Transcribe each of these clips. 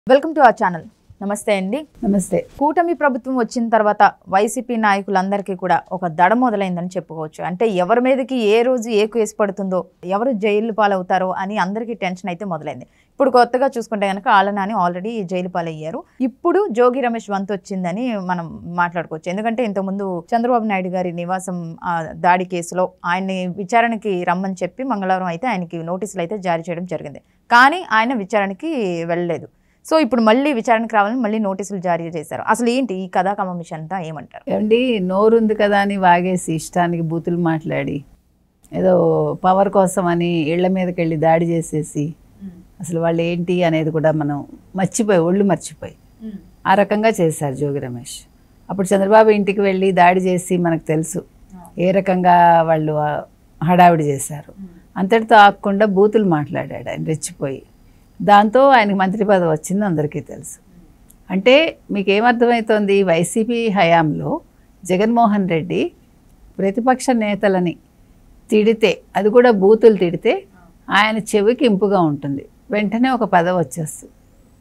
Welcome to our channel నమస్తే అండి నమస్తే కూటమి ప్రభుత్వం వచ్చిన తర్వాత వైసీపీ నాయకులందరికీ కూడా ఒక దడ మొదలైందని చెప్పుకోవచ్చు అంటే ఎవరి మీదకి ఏ రోజు ఏ కేసు పడుతుందో ఎవరు జైలు పాలవుతారో అని అందరికీ టెన్షన్ అయితే మొదలైంది ఇప్పుడు కొత్తగా చూసుకుంటే కనుక ఆలనాని ఆల్రెడీ జైలు పాలయ్యారు ఇప్పుడు జోగి రమేష్ వంతు వచ్చిందని మనం మాట్లాడుకోవచ్చు ఎందుకంటే ఇంతకుముందు చంద్రబాబు నాయుడు గారి నివాసం ఆ, దాడి కేసులో ఆయన్ని విచారణకి రమ్మని చెప్పి మంగళవారం అయితే ఆయనకి నోటీసులు అయితే జారీ చేయడం జరిగింది కానీ ఆయన విచారణకి వెళ్ళలేదు సో ఇప్పుడు మళ్ళీ విచారణకు రావాలని మళ్ళీ నోటీసులు జారీ చేశారు అసలు ఏంటి ఈ కథా కమమిషన్ అంతా ఏమంటారు ఏమండి నోరుంది కదా అని వాగేసి ఇష్టానికి బూతులు మాట్లాడి ఏదో పవర్ కోసం అని ఇళ్ల మీదకి వెళ్ళి దాడి చేసేసి అసలు వాళ్ళు ఏంటి అనేది కూడా మనం మర్చిపోయి ఒళ్ళు మర్చిపోయి ఆ రకంగా చేశారు జోగి రమేష్ అప్పుడు చంద్రబాబు ఇంటికి వెళ్ళి దాడి చేసి మనకు తెలుసు ఏ రకంగా వాళ్ళు ఆ హడావిడి చేశారు అంతటితో ఆగకుండా బూతులు మాట్లాడాడు ఆయన రెచ్చిపోయి దాంతో ఆయనకి మంత్రి పదవి వచ్చింది అందరికీ తెలుసు అంటే మీకు ఏమర్థమవుతోంది వైసీపీ హయాంలో జగన్మోహన్ రెడ్డి ప్రతిపక్ష నేతలని తిడితే అది కూడా బూతులు తిడితే ఆయన చెవికి ఇంపుగా ఉంటుంది వెంటనే ఒక పదవి వచ్చేస్తుంది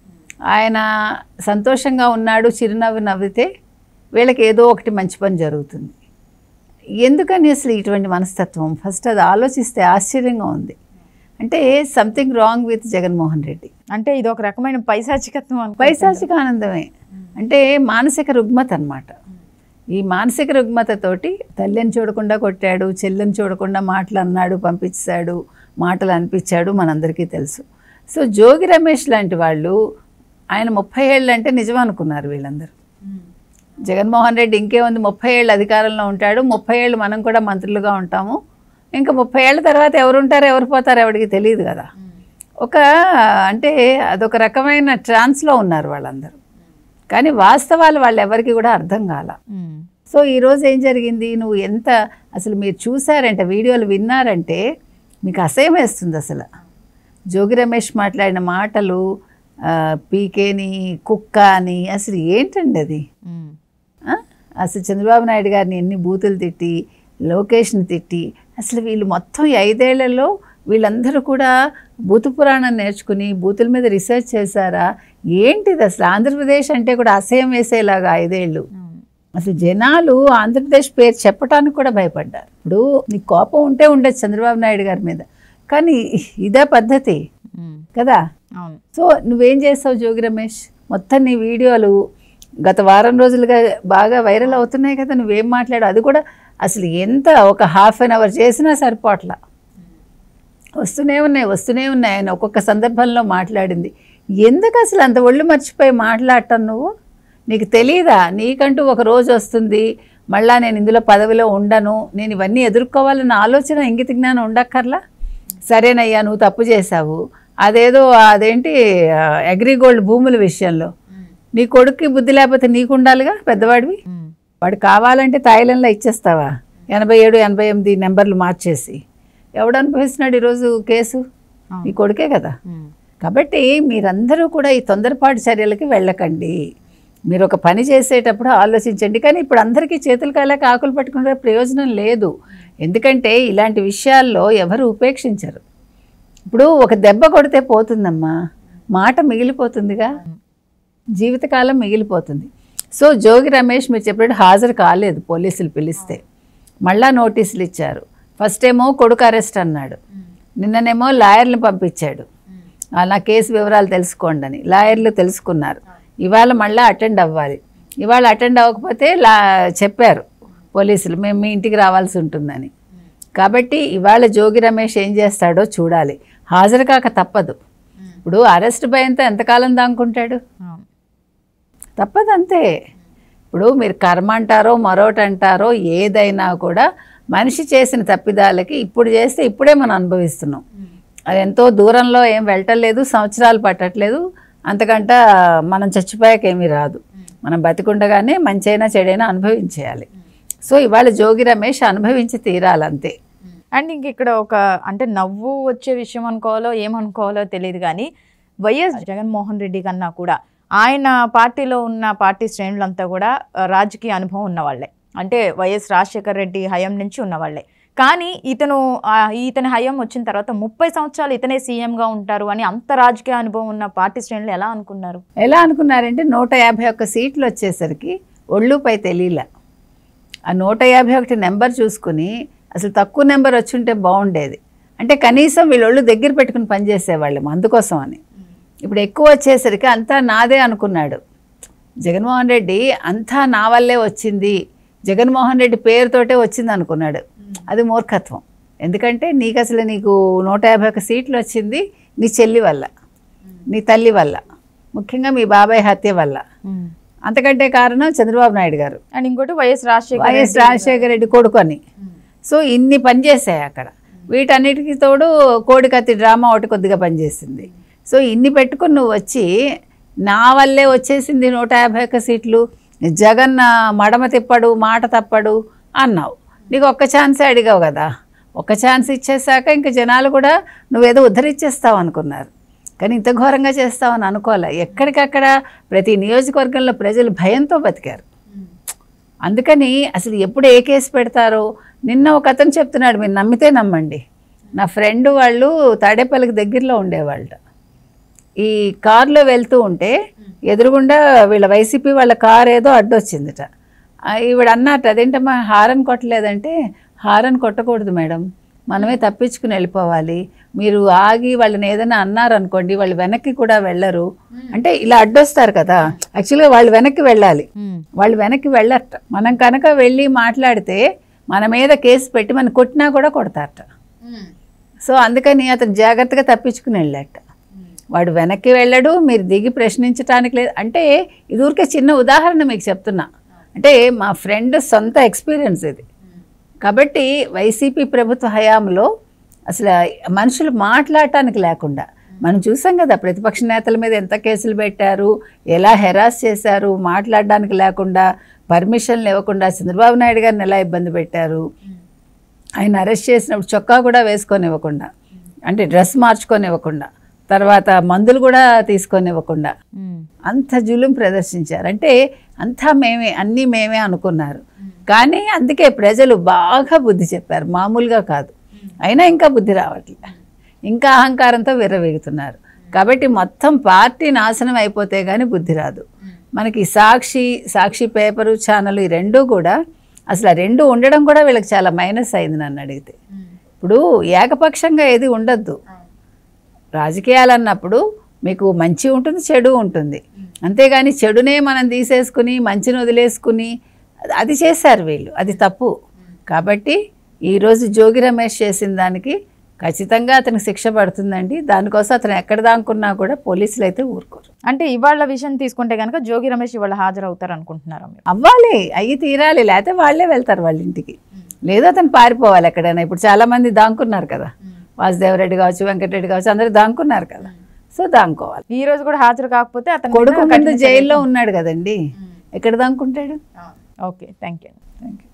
ఆయన సంతోషంగా ఉన్నాడు చిరునవ్వు నవ్వితే వీళ్ళకి ఏదో ఒకటి మంచి పని జరుగుతుంది ఎందుకని అసలు ఇటువంటి మనస్తత్వం ఫస్ట్ అది ఆలోచిస్తే ఆశ్చర్యంగా ఉంది అంటే something wrong with Jaganmohan Reddy అంటే ఇది ఒక రకమైన పైశాచికత్వం అనుకో పైశాచిక ఆనందమే అంటే మానసిక రుగ్మత అన్నమాట ఈ మానసిక రుగ్మతతోటి తల్లిని చూడకుండా కొట్టాడు చెల్లిని చూడకుండా మాటలు అన్నాడు పంపించాడు మాటలు అనిపించాడు మనందరికీ తెలుసు సో జోగి రమేష్ లాంటి వాళ్ళు ఆయన ముప్పై ఏళ్ళు అంటే నిజం అనుకున్నారు వీళ్ళందరూ జగన్మోహన్ రెడ్డి ఇంకేముంది ముప్పై ఏళ్ళు అధికారంలో ఉంటాడు ముప్పై ఏళ్ళు మనం కూడా మంత్రులుగా ఉంటాము ఇంకా ముప్పై ఏళ్ళ తర్వాత ఎవరు ఉంటారో ఎవరు పోతారో ఎవరికి తెలియదు కదా ఒక అంటే అదొక రకమైన ట్రాన్స్లో ఉన్నారు వాళ్ళందరూ కానీ వాస్తవాలు వాళ్ళు ఎవరికి కూడా అర్థం కాల ఉమ్. సో ఈరోజు ఏం జరిగింది నువ్వు ఎంత అసలు మీరు చూసారంటే వీడియోలు విన్నారంటే మీకు అసహ్యం వేస్తుంది అసలు జోగి రమేష్ మాట్లాడిన మాటలు ఆ, పీకేని కుక్క అని అసలు ఏంటండి అది ఉమ్. ఆ? అసలు చంద్రబాబు నాయుడు గారిని ఎన్ని బూతులు తిట్టి లోకేష్ని తిట్టి అసలు వీళ్ళు మొత్తం ఈ ఐదేళ్లలో వీళ్ళందరూ కూడా బూతు పురాణం నేర్చుకుని బూతుల మీద రీసెర్చ్ చేశారా ఏంటిది అసలు ఆంధ్రప్రదేశ్ అంటే కూడా అసహ్యం వేసేలాగా ఐదేళ్ళు ఉమ్. అసలు జనాలు ఆంధ్రప్రదేశ్ పేరు చెప్పడానికి కూడా భయపడ్డారు ఇప్పుడు నీకు కోపం ఉంటే ఉండదు చంద్రబాబు నాయుడు గారి మీద కానీ ఇదే పద్ధతి ఉమ్. కదా అవును సో నువ్వేం చేస్తావు జోగి రమేష్ మొత్తం నీ వీడియోలు గత వారం రోజులుగా బాగా వైరల్ అవుతున్నాయి కదా నువ్వేం మాట్లాడు అది కూడా అసలు ఎంత ఒక హాఫ్ అన్ అవర్ చేసినా సరిపోట్లా వస్తూనే ఉన్నాయి వస్తూనే ఉన్నాయి ఆయన ఒక్కొక్క సందర్భంలో మాట్లాడింది ఎందుకు అసలు అంత ఒళ్ళు మర్చిపోయి మాట్లాడటం నువ్వు నీకు తెలియదా నీకంటూ ఒక రోజు వస్తుంది మళ్ళా నేను ఇందులో పదవిలో ఉండను నేను ఇవన్నీ ఎదుర్కోవాలన్న ఆలోచన ఇంగిత జ్ఞానం ఉండక్కర్లా సరేనయ్యా నువ్వు తప్పు చేశావు అదేదో అదేంటి అగ్రిగోల్డ్ భూముల విషయంలో నీ కొడుక్కి బుద్ధి లేకపోతే నీకు ఉండాలిగా పెద్దవాడివి ఉమ్. వాడు కావాలంటే తాయిలంలో ఇచ్చేస్తావా ఎనభై ఏడు ఎనభై ఎనిమిది నెంబర్లు మార్చేసి ఎవడు అనుభవిస్తున్నాడు ఈరోజు కేసు అవును. నీ కొడుకే కదా ఉమ్. కాబట్టి మీరందరూ కూడా ఈ తొందరపాటు చర్యలకి వెళ్ళకండి మీరు ఒక పని చేసేటప్పుడు ఆలోచించండి కానీ ఇప్పుడు అందరికీ చేతులు కాలేక ఆకులు పట్టుకునే ప్రయోజనం లేదు ఎందుకంటే ఇలాంటి విషయాల్లో ఎవరు ఉపేక్షించరు ఇప్పుడు ఒక దెబ్బ కొడితే పోతుందమ్మా మాట మిగిలిపోతుందిగా జీవితకాలం మిగిలిపోతుంది సో జోగి రమేష్ మీరు చెప్పినట్టు హాజరు కాలేదు పోలీసులు పిలిస్తే మళ్ళా నోటీసులు ఇచ్చారు ఫస్ట్ ఏమో కొడుకు అరెస్ట్ అన్నాడు నిన్ననేమో లాయర్ని పంపించాడు ఆ, నా కేసు వివరాలు తెలుసుకోండి అని లాయర్లు తెలుసుకున్నారు ఇవాళ మళ్ళీ అటెండ్ అవ్వాలి ఇవాళ అటెండ్ అవ్వకపోతే లా చెప్పారు పోలీసులు మేము మీ ఇంటికి రావాల్సి ఉంటుందని కాబట్టి ఇవాళ జోగి రమేష్ ఏం చేస్తాడో చూడాలి హాజరు కాక తప్పదు ఇప్పుడు అరెస్ట్ భయంతో ఎంతకాలం దాంకుంటాడు అవును తప్పదు అంతే ఇప్పుడు మీరు కర్మ అంటారో మరొకటి అంటారో ఏదైనా కూడా మనిషి చేసిన తప్పిదాలకి ఇప్పుడు చేస్తే ఇప్పుడే మనం అనుభవిస్తున్నాం అది ఎంతో దూరంలో ఏం వెళ్ళటలేదు సంవత్సరాలు పట్టట్లేదు అంతకంట మనం చచ్చిపోయాక ఏమీ రాదు మనం బతికుండగానే మంచైనా చెడైనా అనుభవించేయాలి సో ఇవాళ జోగి రమేష్ అనుభవించి తీరాలంతే అండ్ ఇంక ఇక్కడ ఒక అంటే నవ్వు వచ్చే విషయం అనుకోవాలో ఏమనుకోవాలో తెలియదు కానీ వైఎస్ జగన్మోహన్ రెడ్డి కన్నా కూడా ఆయన పార్టీలో ఉన్న పార్టీ శ్రేణులంతా కూడా ఆ, రాజకీయ అనుభవం ఉన్నవాళ్లే అంటే వైఎస్ రాజశేఖర్ రెడ్డి హయాం నుంచి ఉన్నవాళ్లే కానీ ఇతను ఆ, ఇతని హయం వచ్చిన తర్వాత ముప్పై సంవత్సరాలు ఇతనే సీఎంగా ఉంటారు అని అంత రాజకీయ అనుభవం ఉన్న పార్టీ శ్రేణులు ఎలా అనుకున్నారు ఎలా అనుకున్నారంటే నూట యాభై ఒక్క సీట్లు వచ్చేసరికి ఒళ్ళుపై తెలియలే ఆ నూట యాభై ఒకటి నెంబర్ చూసుకుని అసలు తక్కువ నెంబర్ వచ్చుంటే బాగుండేది అంటే కనీసం వీళ్ళొళ్ళు దగ్గర పెట్టుకుని పనిచేసేవాళ్ళం అందుకోసం అని ఇప్పుడు ఎక్కువ వచ్చేసరికి అంతా నాదే అనుకున్నాడు జగన్మోహన్ రెడ్డి అంతా నా వల్లే వచ్చింది జగన్మోహన్ రెడ్డి పేరుతోటే వచ్చింది అనుకున్నాడు అది మూర్ఖత్వం ఎందుకంటే నీకు అసలు నీకు నూట యాభై ఒక్క సీట్లు వచ్చింది నీ చెల్లి వల్ల నీ తల్లి వల్ల ముఖ్యంగా మీ బాబాయ్ హత్య వల్ల అంతకంటే కారణం చంద్రబాబు నాయుడు గారు అండ్ ఇంకోటి వైఎస్ రాజశేఖర వైఎస్ రెడ్డి. రాజశేఖర రెడ్డి కొడుకు అని సో ఇన్ని పనిచేసాయి అక్కడ వీటన్నిటికీ తోడు కోడికత్తి డ్రామా ఒకటి కొద్దిగా పనిచేసింది సో ఇన్ని పెట్టుకుని నువ్వు వచ్చి నా వల్లే వచ్చేసింది నూట యాభై ఒక్క సీట్లు జగన్ ఆ, మడమ తిప్పడు మాట తప్పడు అన్నావు నీకు ఒక్క ఛాన్సే అడిగావు కదా ఒక్క ఛాన్స్ ఇచ్చేసాక ఇంకా జనాలు కూడా నువ్వేదో ఉద్ధరించేస్తావు అనుకున్నారు కానీ ఇంత ఘోరంగా చేస్తావని అనుకోలే ఎక్కడికక్కడ ప్రతి నియోజకవర్గంలో ప్రజలు భయంతో బతికారు అందుకని అసలు ఎప్పుడు ఏ కేసు పెడతారో నిన్న ఒక అతను చెప్తున్నాడు మీరు నమ్మితే నమ్మండి నా ఫ్రెండ్ వాళ్ళు తాడేపల్లికి దగ్గరలో ఉండేవాళ్ళు ఈ కారులో వెళ్తూ ఉంటే ఎదురుగుండా వీళ్ళ వైసీపీ వాళ్ళ కార్ ఏదో అడ్డొచ్చిందిట ఆ, ఈవిడ అన్నట్టు అదేంటమ్మా హారన్ కొట్టలేదంటే హారన్ కొట్టకూడదు మేడం మనమే తప్పించుకుని వెళ్ళిపోవాలి మీరు ఆగి వాళ్ళని ఏదైనా అన్నారనుకోండి వాళ్ళు వెనక్కి కూడా వెళ్ళరు అంటే ఇలా అడ్డొస్తారు కదా యాక్చువల్గా వాళ్ళు వెనక్కి వెళ్ళాలి మ్మ్. వాళ్ళు వెనక్కి వెళ్ళరట మనం కనుక వెళ్ళి మాట్లాడితే మన మీద కేసు పెట్టి మనం కొట్టినా కూడా కొడతారట సో అందుకని అతను జాగ్రత్తగా తప్పించుకుని వెళ్ళాట వాడు వెనక్కి వెళ్ళడు మీరు దిగి ప్రశ్నించడానికి లేదు అంటే ఇది ఊరికే చిన్న ఉదాహరణ మీకు చెప్తున్నా అంటే మా ఫ్రెండ్ సొంత ఎక్స్పీరియన్స్ ఇది కాబట్టి వైసీపీ ప్రభుత్వ హయాంలో అసలు మనుషులు మాట్లాడటానికి లేకుండా మనం చూసాం కదా ప్రతిపక్ష నేతల మీద ఎంత కేసులు పెట్టారు ఎలా హెరాస్ చేశారు మాట్లాడడానికి లేకుండా పర్మిషన్లు ఇవ్వకుండా చంద్రబాబు నాయుడు గారిని ఎలా ఇబ్బంది పెట్టారు ఆయన అరెస్ట్ చేసినప్పుడు చొక్కా కూడా వేసుకొనివ్వకుండా అంటే డ్రెస్ మార్చుకొనివ్వకుండా తర్వాత మందులు కూడా తీసుకొనివ్వకుండా మ్మ్. అంత జులుం ప్రదర్శించారు అంటే అంతా మేమే అన్నీ మేమే అనుకున్నారు కానీ అందుకే ప్రజలు బాగా బుద్ధి చెప్పారు మామూలుగా కాదు అయినా ఇంకా బుద్ధి రావట్లే ఇంకా అహంకారంతో విర్రవీగుతున్నారు కాబట్టి మొత్తం పార్టీ నాశనం అయిపోతే కానీ బుద్ధి రాదు మనకి సాక్షి సాక్షి పేపరు ఛానల్ ఈ రెండూ కూడా అసలు ఆ రెండు ఉండడం కూడా వీళ్ళకి చాలా మైనస్ అయింది నన్ను అడిగితే ఇప్పుడు ఏకపక్షంగా ఏది ఉండొద్దు రాజకీయాలు అన్నప్పుడు మీకు మంచి ఉంటుంది చెడు ఉంటుంది అంతేగాని చెడునే మనం తీసేసుకుని మంచిని వదిలేసుకుని అది చేశారు వీళ్ళు అది తప్పు కాబట్టి ఈరోజు జోగి రమేష్ చేసిన దానికి ఖచ్చితంగా అతనికి శిక్ష పడుతుందండి దానికోసం అతను ఎక్కడ దాక్కున్నా కూడా పోలీసులు అయితే ఊరుకోరు అంటే ఇవాళ విషయం తీసుకుంటే కనుక జోగి రమేష్ ఇవాళ హాజరవుతారు అనుకుంటున్నారా మీరు అవ్వాలి అయ్యి తీరాలి లేకపోతే వాళ్ళే వెళ్తారు వాళ్ళ ఇంటికి లేదా అతను పారిపోవాలి ఎక్కడైనా ఇప్పుడు చాలా మంది దాంకున్నారు కదా వాసుదేవరెడ్డి కావచ్చు వెంకటరెడ్డి కావచ్చు అందరూ దాంకున్నారు కదా సో దాంకోవాలి ఈ రోజు కూడా హాజరు కాకపోతే అతను కొడుకు ముందు జైల్లో ఉన్నాడు కదండి ఎక్కడ దాంకుంటాడు okay thank you thank you